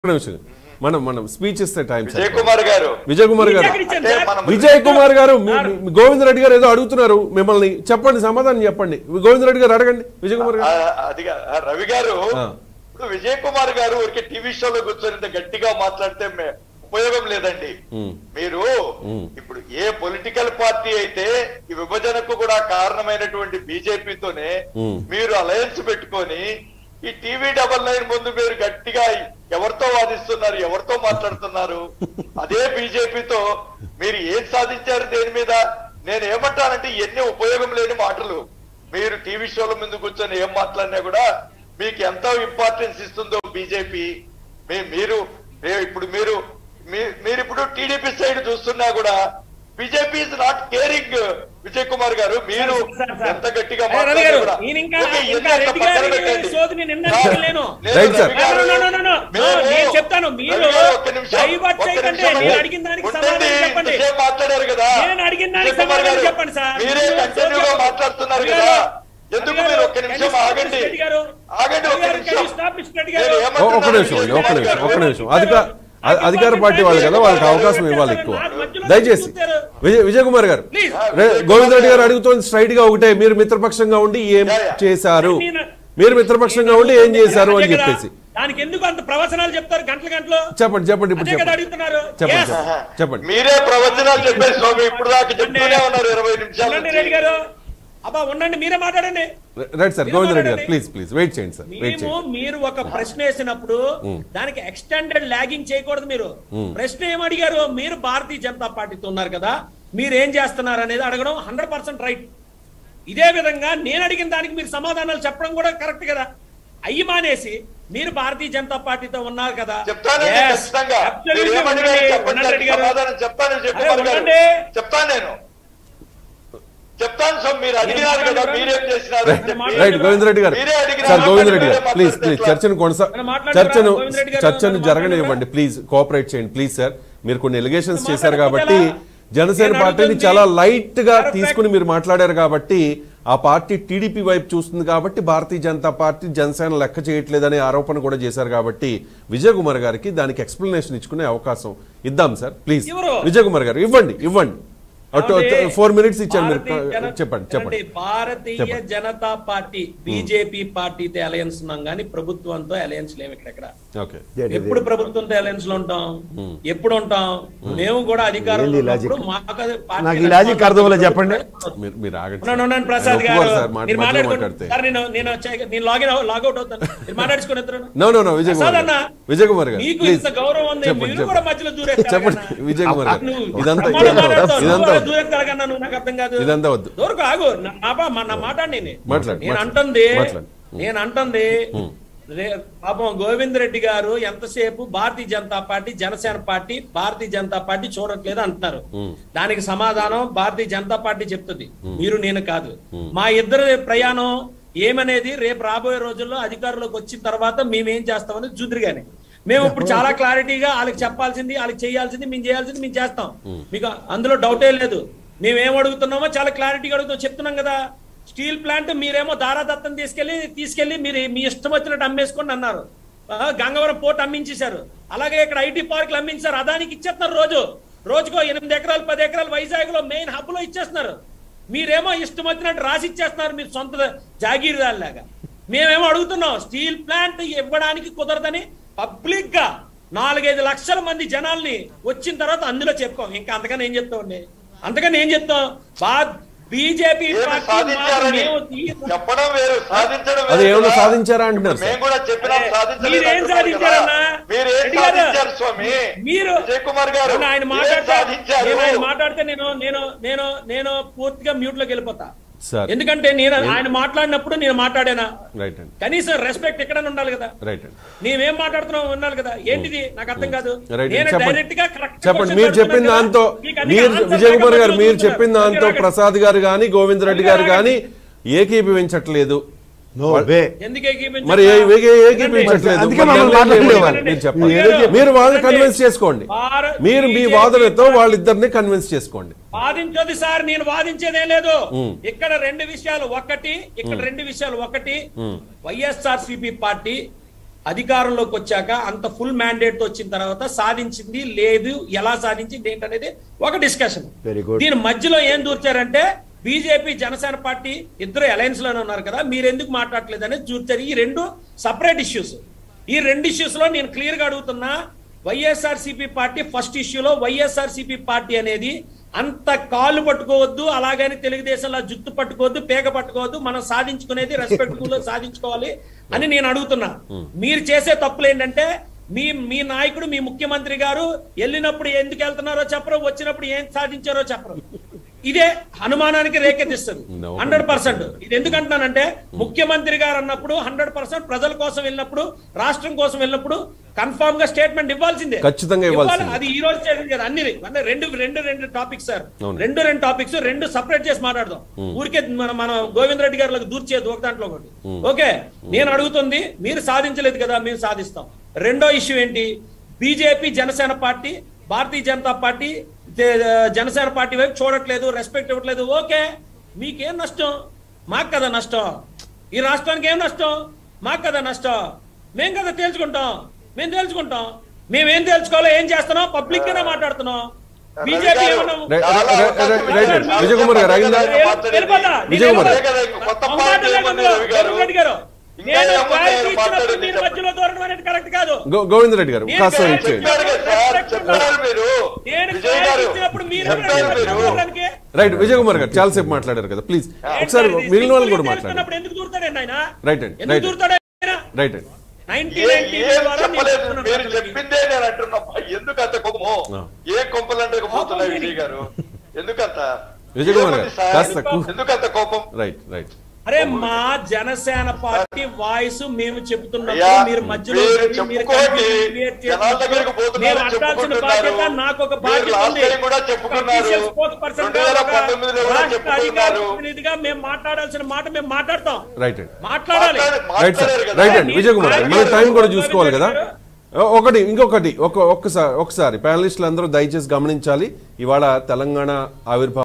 ఒక్క నిమిషం. మనం మనం స్పీచ్ ఇస్తే టైం విజయ్ కుమార్ గారు విజయ్ కుమార్ గారు ఎక్కడ ఇచ్చాను అంటే సార్? మనం విజయ్ కుమార్ గారు మీ- మీ- గోవింద్ రెడ్డి గారు ఏదో అడుగుతున్నారు మిమ్మల్ని చెప్పండి సమాధానం చెప్పండి గోవింద్ రెడ్డి గారు అడగండి విజయ్ కుమార్ ఆ, గారు అది కా- ఆ, రవి గారు ఆ. ఇప్పుడు విజయ్ కుమార్ గారు ఊరికే టీవీ షోలో కూర్చొని ఇంత గట్టిగా మాట్లాడితే మే- ఉపయోగం లేదండి ఉమ్. మీరు ఉమ్. ఇప్పుడు ఏ పొలిటికల్ పార్టీ అయితే ఈ విభజనకు కూడా కారణమైనటువంటి బీజేపీతోనే ఉమ్. మీరు అలయన్స్ పెట్టుకొని ఈ టీవీ డబల్ నైన్ ముందు మీరు గట్టిగా ఎవరితో వాదిస్తున్నారు ఎవరితో మాట్లాడుతున్నారు అదే బీజేపీతో మీరు ఏం సాధించారు దేని మీద నేను ఏమంటానంటే ఎన్ని ఉపయోగం లేని మాటలు మీరు టీవీ షోల ముందు కూర్చొని ఏం మాట్లాడినా కూడా మీకు ఎంత ఇంపార్టెన్స్ ఇస్తుందో బీజేపీ మీరు రే- ఇప్పుడు మీరు మీ- మీరు ఇప్పుడు టీడీపీ సైడ్ చూస్తున్నా కూడా BJP is not caring Vijay Kumar గారు మీరు సార్, సార్. ఎంత గట్టిగా అరే రవి మాట్లాడినా గారు, కూడా ఈయన ఇంకా- ఓకే, ఇంకా ఇవన్నీ రెడ్డి పక్కన గారి పెట్టండి. సోదిని నిన్న సార్, లేను. నేను రైట్ సార్. రవి గారు- No, no, no, no, no. మేము- నేను చెప్తాను, మీరు రవి గారు, ఒక్క నిమిషం, డైవర్ట్ ఒక్క చేయకండి. నిమిషం. నేను అడిగిన దానికి ఉండండి, సమాధానం చెప్పండి. ఇంతసేపు మాట్లాడారు కదా నేను అడిగిన దానికి విజయ్ కుమార్ సమాధానం గారు, చెప్పండి సార్. మీరే మీరు కంటిన్యూగా చెప్పండి. మాట్లాడుతున్నారు రవి కదా గారు, ఎందుకు రవి మీరు గారు, ఒక్క can నిమిషం you stop ఆగండి Mr. రెడ్డి గారు? ఆగండి రవి ఒక్క గారు, can నిమిషం you stop Mr. రెడ్డి నేను గారు? ఓ- ఒక్క ఏమంటున్నాను నిమిషం అండి ఒక్క విజయ్ నిమిషం కుమార్ ఒక్క గారు? నిమిషం అధికార అ- అధికార పార్టీ వాళ్ళు కదా వాళ్ళకి అవకాశం ఇవ్వాలి ఎక్కువ దయచేసి విజయ్ విజయ్ కుమార్ గారు Please. రే- గోవింద్ రెడ్డి గారు అడుగుతోంది స్ట్రైట్ గా ఒకటే మీరు మిత్రపక్షంగా ఉండి ఏం యా, యా. చేశారు నేను- మీరు మిత్రపక్షంగా ఉండి ఏం చేశారు అని అదే కదా. చెప్పేసి దానికి ఎందుకు అంత ప్రవచనాలు చెప్తారు గంటల గంటలు చెప్పండి చెప్పండి ఇప్పుడు అదే కదా చెప్పండి అడుగుతున్నారు చెప్పండి Yes. చెప్పండి. చెప్పండి మీరే ప్రవచనాలు చెప్పారు స్వామి ఇప్పుడు దాకా చెప్తూనే ఉన్నారు ఇరవై నిమిషాల ఉండండి రెడ్డి నుంచి. గారు అబ్బా ఉండండి మీరే మాట్లాడండి రైట్ సార్ మీరు గోవింద్ రెడ్డి గారు మాట్లాడండి. ప్లీజ్ ప్లీజ్ వెయిట్ చేయండి సార్ వెయిట్ మేము చేయండి మీరు ఒక ప్రశ్న వేసినప్పుడు దానికి ఎక్స్టెండెడ్ లాగింగ్ చేయకూడదు మీరు ప్రశ్న ఏం అడిగారు మీరు భారతీయ జనతా పార్టీతో ఉన్నారు కదా మీరు ఏం చేస్తున్నారు అనేది అడగడం హండ్రెడ్ పర్సెంట్ రైట్ ఇదే విధంగా నేను అడిగిన దానికి మీరు సమాధానాలు చెప్పడం కూడా కరెక్ట్ కదా అయ్యి మానేసి మీరు భారతీయ జనతా పార్టీతో ఉన్నారు కదా చెప్తానండి Yes, ఖచ్చితంగా absolutely మీరు ఏమడిగారో ఉండండి, చెప్పండి ఉండండి రెడ్డి గారు. సమాధానం చెప్తాను విజయ్ అరే, కుమార్ గారు ఉండండి. చెప్తాను నేను చెప్తాను సార్ మీరు అడిగినారు కదా మాట్లాడండి. మీరేం చేసినారు అని చెప్పి. రైట్ గోవింద్ రెడ్డి గారు మీరే అడిగినారు. సార్ గోవింద్ రెడ్డి గారు మాట్లాడండి, ప్లీజ్ ప్లీజ్ మాట్లాడండి. చర్చను కొనసా మనం మాట్లాడరా? చర్చను గోవింద్ రెడ్డి గారు, చర్చను మనం జరగనివ్వండి ప్లీజ్ కోఆపరేట్ చేయండి ప్లీజ్ సార్ మీరు కొన్ని ఎలిగేషన్స్ మనం చేశారు మాట్లాడకపోతే కాబట్టి ఎలా? జనసేన నేను పార్టీని అడుగుతుంది చాలా లైట్ గా correct. తీసుకుని మీరు మాట్లాడారు కాబట్టి ఆ పార్టీ టీడీపీ వైపు చూస్తుంది కాబట్టి భారతీయ జనతా పార్టీ జనసేన లెక్క చేయట్లేదనే ఆరోపణ కూడా చేశారు కాబట్టి విజయ్ కుమార్ గారికి దానికి ఎక్స్ప్లెనేషన్ ఇచ్చుకునే అవకాశం ఇద్దాం సార్ ప్లీజ్ ఎవరు? విజయ్ కుమార్ గారు ఇవ్వండి ఇవ్వండి ఏమండి? ఫోర్ మినిట్స్ ఇచ్చాను మీరు భారతీయ జన- చెప్పండి చెప్పండి ఏమండి? భారతీయ చెప్పండి. జనతా పార్టీ బీజేపీ పార్టీతో అలయన్స్ ఉన్నాం కానీ ప్రభుత్వంతో అలయన్స్ లేవు ఇక్కడ ఓకే ఎప్పుడు ప్రభుత్వంతో అలయన్స్ లో ఉంటాం ఎప్పుడు ఉంటాం మేము కూడా అధికారంలో ఏంది ఈ ఉన్నప్పుడు లాజిక్? మాకు అది పార్టీ నాకు ఈ లాజిక్ అర్థం అవ్వలేదు, చెప్పండి. మీరు మీరు ఆగండి ఉన్నాను, సార్. ఉన్నాను, ప్రసాద్ ఆయన గారు ఒప్పుకోరు సార్ మాట- మీరు మధ్యలో మాట్లాడుకోండి మాట్లాడితే సార్ నేను నేను చే- నేను లాగిన్ లాగౌట్ అవుతాను మీరు మాట్లాడుకుని ఎత్తురు no no no Vijay Kumar Prasad అన్న, గారు విజయ్ కుమార్ గారు మీకు ప్లీజ్ ఇంత గౌరవం ఉంది చెప్పండి మీరు కూడా చెప్పండి మధ్యలో దూరేస్తారు చెప్పండి కన్నా. విజయ్ కుమార్ గారు నువ్వు ఇదంతా బ్రహ్మాండంగా ఇదంతా మాట్లాడతావు. ఇదంతా నువ్వు వద్దు. దూరేస్తారు కన్నా నువ్వు నాకు అర్థం కాదు ఇదంతా వద్దు దూరకు ఆగు నా- నా బా- మా- నా మాట్లాడి నేను మాట్లాడు, నేను మాట్లాడు. అంటుంది మాట్లాడు. నేను అంటుంది రే- పాపం గోవింద్ రెడ్డి గారు ఎంతసేపు Bharatiya Janata party Janasena party Bharatiya Janata party చూడట్లేదు అంటున్నారు దానికి సమాధానం భారతీయ జనతా పార్టీ చెప్తుంది మీరు నేను కాదు మా ఇద్దరు ప్రయాణం ఏమనేది రేపు రాబోయే రోజుల్లో అధికారంలోకి వచ్చిన తర్వాత మేమేం చేస్తామని చూదురుగానే మేము ఇప్పుడు చాలా క్లారిటీగా వాళ్ళకి చెప్పాల్సింది వాళ్ళకి చేయాల్సింది మేము చేయాల్సింది మేము చేస్తాం మీకు అందులో డౌటే లేదు మేము ఏం అడుగుతున్నామో చాలా క్లారిటీగా అడుగుతాం చెప్తున్నాం కదా స్టీల్ ప్లాంట్ మీరేమో దారాదత్తం తీసుకెళ్లి తీసుకెళ్లి మీరు మీ ఇష్టం వచ్చినట్టు అమ్మేసుకోండి అన్నారు ఆ, గంగవరం పోర్ట్ అమ్మించేశారు అలాగే ఇక్కడ ఐటీ పార్కులు అమ్మించారు అదానికి ఇచ్చేస్తున్నారు రోజు రోజుకో ఎనిమిది ఎకరాలు పది ఎకరాలు వైజాగ్ లో మెయిన్ హబ్ లో ఇచ్చేస్తున్నారు మీరేమో ఇష్టం వచ్చినట్టు రాసి ఇచ్చేస్తున్నారు మీరు సొంత జాగీర్దారులాగా మేమేమో అడుగుతున్నాం స్టీల్ ప్లాంట్ ఇవ్వడానికి కుదరదని పబ్లిక్ గా నాలుగైదు లక్షల మంది జనాల్ని వచ్చిన తర్వాత అందులో చెప్పుకోం ఇంకా అంతకని ఏం చెప్తామండి అంతకని ఏం చెప్తాం బా బీజేపీ ఏమి పార్టీ సాధించారని మేము తీ- చెప్పడం వేరు సాధించడం అది వేరు ఏమైనా కదా. సాధించారా అంటున్నారు మేము సార్ కూడా చెప్పినాం అరే, సాధించలేదు మీరేం అంటున్నారు సాధించారన్నా? కదా. మీరేం రెడ్డి గారు, సాధించారు స్వామి మీరు విజయ్ కుమార్ గారు అవును, ఆయన ఏం మాట్లాడితే సాధించారు నేను ఆయన మాట్లాడితే నేను నేను నేను నేను పూర్తిగా మ్యూట్ లోకి వెళ్ళిపోతా సార్ ఎందుకంటే నేను ఆయన మాట్లాడినప్పుడు నేను మాట్లాడానా రైట్ అండి కనీసం రెస్పెక్ట్ ఎక్కడైనా ఉండాలి కదా రైట్ అండి నీవేం మాట్లాడుతున్నావు ఉండాలి కదా ఏంటిది నాకు అర్థం కాదు రైట్ నేను చెప్పండి డైరెక్ట్ గా correct చెప్పండి question మీరు చెప్పిన అడుగుతున్నాను దాంతో కదా. మీకు అన్ని మీరు answer విజయ్ కుమార్ గారు లేకపోతే మీరు అడుగుతున్నారు. చెప్పిన దాంతో అందుకే ప్రసాద్ గారు గాని గోవింద్ రెడ్డి గారు గాని ఏకీభవించట్లేదు నో వే ఎందుకు ఏకీపించాలి? మరి ఏ- ఏ- ఏ- ఏకీభవించట్లేదు అందుకే మరి మమ్మల్ని దానిలో ఏం మాట్లాడలేదు. లేవాలి? మీరు చెప్పండి మీరు- మీరు వాళ్ళని కన్విన్స్ చేసుకోండి భారత్ మీరు మీ BJP వాదనతో వాళ్ళిద్దరిని కన్విన్స్ చేసుకోండి వాదించదు సార్ నేను వాదించేదే లేదు ఇక్కడ రెండు విషయాలు ఒకటి ఇక్కడ రెండు విషయాలు ఒకటి వైఎస్ఆర్ సిపి పార్టీ అధికారంలోకి వచ్చాక అంత ఫుల్ మ్యాండేట్ తో వచ్చిన తర్వాత సాధించింది లేదు ఎలా సాధించింది ఏంటనేది ఒక డిస్కషన్ Very good. దీని మధ్యలో ఏం దూర్చారంటే బీజేపీ జనసేన పార్టీ ఇద్దరు అలయన్స్ లోనే ఉన్నారు కదా మీరు ఎందుకు మాట్లాడలేదు అనేది చూర్చారు ఈ రెండు సపరేట్ ఇష్యూస్ ఈ రెండు ఇష్యూస్ లో నేను క్లియర్ గా అడుగుతున్నా వైఎస్ఆర్ పార్టీ ఫస్ట్ ఇష్యూలో వైఎస్ఆర్ పార్టీ అనేది అంత కాళ్ళు పట్టుకోవద్దు అలాగని తెలుగుదేశంలో జుత్తు పట్టుకోవద్దు పేగ పట్టుకోవద్దు మనం సాధించుకునేది రెస్పెక్ట్ఫుల్ సాధించుకోవాలి అని నేను అడుగుతున్నా మీరు చేసే తప్పులు ఏంటంటే మీ మీ నాయకుడు మీ ముఖ్యమంత్రి గారు వెళ్ళినప్పుడు ఎందుకు వెళ్తున్నారో చెప్పరు వచ్చినప్పుడు ఏం సాధించారో చెప్పరు ఇదే అనుమానానికి రేకెత్తిస్తుంది No. హండ్రెడ్ పర్సెంట్ ఇది ఎందుకంటున్నానంటే ముఖ్యమంత్రి గారు అన్నప్పుడు హండ్రెడ్ పర్సెంట్ ప్రజల కోసం వెళ్ళినప్పుడు రాష్ట్రం కోసం వెళ్ళినప్పుడు కన్ఫర్మ్ గా స్టేట్మెంట్ ఇవ్వాల్సిందే ఖచ్చితంగా ఇవ్వాల్సిందే. ఇవ్వాలి. అది ఈ రోజు చేసింది కదా అన్ని అంటే రెండు రెండు రెండు టాపిక్స్ సార్ అవును. రెండు రెండు టాపిక్స్ రెండు సపరేట్ చేసి మాట్లాడదాం ఊరికే మన మన గోవింద్ రెడ్డి గారికి దూర్చేది ఒక దాంట్లో ఒకటి ఓకే నేను అడుగుతుంది మీరు సాధించలేదు కదా మేము సాధిస్తాం రెండో ఇష్యూ ఏంటి బీజేపీ జనసేన పార్టీ భారతీయ జనతా పార్టీ జ- జనసేన పార్టీ వైపు చూడట్లేదు రెస్పెక్ట్ ఇవ్వట్లేదు ఓకే మీకేం నష్టం మాకు కదా నష్టం ఈ రాష్ట్రానికి ఏం నష్టం మాకు కదా నష్టం మేం కదా తేల్చుకుంటాం మేము తేల్చుకుంటాం మేమేం తేల్చుకోవాలో ఏం చేస్తున్నాం పబ్లిక్ గానే మాట్లాడుతున్నాం బీజేపీ ఏమన్నా right, right, right, right, right. Vijay Kumar గారు అయిందా వెళ్ళిపోతా. విజయ్ కుమార్ నేను గారు. కొత్త ఒక పార్టీ మాట లేదు ఏమన్నారు అందులో. రవి గారు? గోవింద్ రెడ్డి గారు ఇంకా నేను ఏమన్నారు క్లారిటీ మాట్లాడండి, ఇచ్చినప్పుడు మీరు చెప్పండి. మధ్యలో దూరడం అనేది కరెక్ట్ కాదు గో- గోవింద్ రెడ్డి గారు నేను కాస్త క్లారిటీ ఇచ్చేయండి చెప్పారు కదా సార్ చెప్పారు మీరు నేను విజయ్ క్లారిటీ గారు ఇచ్చినప్పుడు మీరు చెప్పారు ఎవరైనా మీరు మాట్లాడడానికి? రైట్ విజయ్ కుమార్ గారు చాలాసేపు మాట్లాడారు కదా ప్లీజ్ ఒకసారి ఏంటండి? మిగిలిన వాళ్ళు కూడా సింపుల్గా మాట్లాడారు తెలుసుకున్నప్పుడు ఎందుకు దూరుతాడండి ఆయన రైట్ అండి, ఎందుకు రైట్. దూరుతాడు ఆయన రైట్ అండి నైన్టీ ఏ- నైన్టీ ఏం ద్వారా నేను చెప్పలేదు చెప్తున్నాను మీరు ప్రజలకి. చెప్పిందే నేను అంటున్నా ఎందుకు అంత కోపము ఆ. ఏ కొంపలంటే పోతున్నాయి విజయ్ గారు ఎందుకంత విజయ్ కుమార్ గారు, ఏముంది సార్? కాస్త కు- ఎందుకంత కోపం రైట్ రైట్ అరే మా జనసేన పార్టీ వాయిస్ మేము చెప్తున్నప్పుడు అయ్యా, మీరు మధ్యలో మీరు వచ్చి మీరు చెప్పుకోండి. confusion create జనాల దగ్గరికి చేస్తున్నప్పుడు పోతున్నారు, మేము అట్టాల్సిన చెప్పుకుంటున్నారు. బాధ్యత నాకు ఒక మీరు బాధ్యత last ఉంది time కూడా చెప్పుకున్నారు. Official spokesperson గా 2019 లో ఒక కూడా రాష్ట్ర చెప్పుకున్నారు. అధికార ప్రతినిధిగా మేము మాట్లాడాల్సిన మాట మేము మాట్లాడతాం రైట్ అండి మాట్లాడాలి మాట్లాడారు రైట్ సార్ మాట్లాడారు కదా. రైట్ అండి విజయ్ కుమార్ గారు మన మాట్లాడారు. టైం కూడా చూసుకోవాలి కదా మాట్లాడారు. ఒకటి ఇంకొకటి ఒక ఒక్కసారి ఒకసారి ప్యానలిస్టులు అందరూ దయచేసి గమనించాలి ఇవాళ తెలంగాణ ఆవిర్భావ